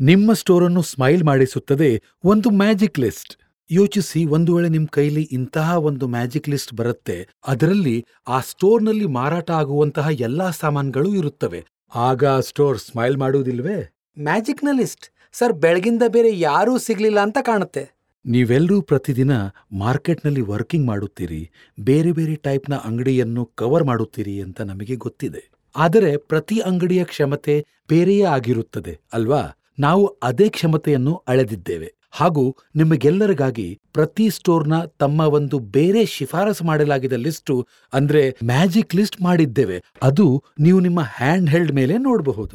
ನಿಮ್ಮ ಸ್ಟೋರನ್ನು ಸ್ಮೈಲ್ ಮಾಡಿಸುತ್ತದೆ ಒಂದು magic list ಯೋಚಿಸಿ ಒಂದು ವೇಳೆ ನಿಮ್ ಕೈಲಿ ಇಂತಹ ಒಂದು ಮ್ಯಾಜಿಕ್ ಲಿಸ್ಟ್ ಬರುತ್ತೆ ಅದರಲ್ಲಿ ಆ ಸ್ಟೋರ್ನಲ್ಲಿ ಮಾರಾಟ ಆಗುವಂತಹ ಎಲ್ಲಾ ಸಾಮಾನ್ಗಳು ಇರುತ್ತವೆ ಆಗ ಆ ಸ್ಟೋರ್ ಸ್ಮೈಲ್ ಮಾಡುವುದಿಲ್ವೇ ಮ್ಯಾಜಿಕ್ನ ಲಿಸ್ಟ್ ಸರ್ ಬೆಳಗಿಂದ ಬೇರೆ ಯಾರೂ ಸಿಗ್ಲಿಲ್ಲ ಅಂತ ಕಾಣುತ್ತೆ ನೀವೆಲ್ಲರೂ ಪ್ರತಿದಿನ ಮಾರ್ಕೆಟ್ನಲ್ಲಿ ವರ್ಕಿಂಗ್ ಮಾಡುತ್ತೀರಿ ಬೇರೆ ಬೇರೆ ಟೈಪ್ನ ಅಂಗಡಿಯನ್ನು ಕವರ್ ಮಾಡುತ್ತೀರಿ ಅಂತ ನಮಗೆ ಗೊತ್ತಿದೆ ಆದರೆ ಪ್ರತಿ ಅಂಗಡಿಯ ಕ್ಷಮತೆ ಬೇರೆಯೇ ಆಗಿರುತ್ತದೆ ಅಲ್ವಾ ನಾವು ಅದೇ ಕ್ಷಮತೆಯನ್ನು ಅಳೆದಿದ್ದೇವೆ ಹಾಗೂ ನಿಮಗೆಲ್ಲರಿಗಾಗಿ ಪ್ರತಿ ಸ್ಟೋರ್ನ ತಮ್ಮ ಒಂದು ಬೇರೆ ಶಿಫಾರಸು ಮಾಡಲಾಗಿದ ಲಿಸ್ಟು ಅಂದ್ರೆ ಮ್ಯಾಜಿಕ್ ಲಿಸ್ಟ್ ಮಾಡಿದ್ದೇವೆ ಅದು ನೀವು ನಿಮ್ಮ ಹ್ಯಾಂಡ್ ಹೆಲ್ಡ್ ಮೇಲೆ ನೋಡಬಹುದು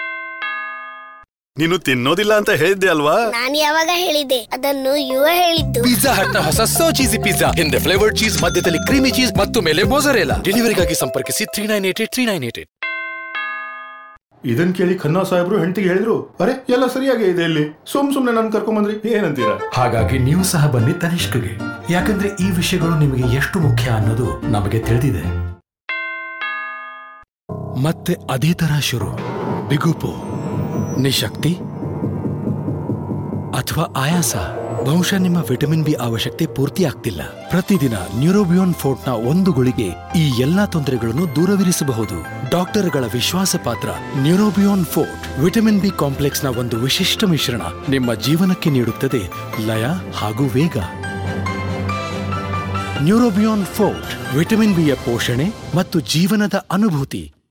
ನೀನು ತಿನ್ನೋದಿಲ್ಲ ಅಂತ ಹೇಳಿದ್ದೆ ಅಲ್ವಾ ನಾನ್ ಯಾವಾಗ ಹೇಳಿದೆ ಅದನ್ನು ಯುವ ಹೇಳಿದ್ದು ಪಿಜ್ಜಾ ಹಟ್ ನ ಹೊಸ ಸೋ ಚೀಸಿ ಪಿಜ್ಜಾ ಹಿಂದೆ ಫ್ಲೇವರ್ಡ್ ಚೀಸ್ ಮಧ್ಯದಲ್ಲಿ ಕ್ರೀಮಿ ಚೀಸ್ ಮತ್ತು ಮೇಲೆ ಮೊಸರೆಲ್ಲ ಡೆಲಿವರಿಗಾಗಿ ಸಂಪರ್ಕಿಸಿ three nine eight three nine eight ಇದನ್ ಕೇಳಿ ಖನ್ನಾ ಸಾಹೇಬ್ರು ಹೆಂಡತಿಗೆ ಹೇಳಿದ್ರು ಅರೆ ಎಲ್ಲ ಸರಿಯಾಗೇ ಇದೆ ಇಲ್ಲಿ ಸುಮ್ ಸುಮ್ನೆ ನನ್ ಕರ್ಕೊಂಬಂದ್ರಿ ಏನಂತೀರಾ ಹಾಗಾಗಿ ನೀವು ಸಹ ಬನ್ನಿ ತನಿಷ್ಕಗೆ ಯಾಕಂದ್ರೆ ಈ ವಿಷಯಗಳು ನಿಮಗೆ ಎಷ್ಟು ಮುಖ್ಯ ಅನ್ನೋದು ನಮಗೆ ತಿಳಿದಿದೆ ಮತ್ತೆ ಅದೇ ತರ ಶುರು ಬಿಗುಪು ನಿಶಕ್ತಿ ಅಥವಾ ಆಯಾಸ ಬಹುಶಃ ನಿಮ್ಮ ವಿಟಮಿನ್ ಬಿ ಅವಶ್ಯಕತೆ ಪೂರ್ತಿ ಆಗ್ತಿಲ್ಲ ಪ್ರತಿದಿನ ನ್ಯೂರೋಬಿಯೋನ್ ಫೋರ್ಟ್ನ ಒಂದು ಗುಳಿಗೆ ಈ ಎಲ್ಲಾ ತೊಂದರೆಗಳನ್ನು ದೂರವಿರಿಸಬಹುದು ಡಾಕ್ಟರ್ಗಳ ವಿಶ್ವಾಸ ಪಾತ್ರ ನ್ಯೂರೋಬಿಯೋನ್ ಫೋರ್ಟ್ ವಿಟಮಿನ್ ಬಿ ಕಾಂಪ್ಲೆಕ್ಸ್ನ ಒಂದು ವಿಶಿಷ್ಟ ಮಿಶ್ರಣ ನಿಮ್ಮ ಜೀವನಕ್ಕೆ ನೀಡುತ್ತದೆ ಲಯ ಹಾಗೂ ವೇಗ ನ್ಯೂರೋಬಿಯೋನ್ ಫೋರ್ಟ್ ವಿಟಮಿನ್ ಬಿಯ ಪೋಷಣೆ ಮತ್ತು ಜೀವನದ ಅನುಭೂತಿ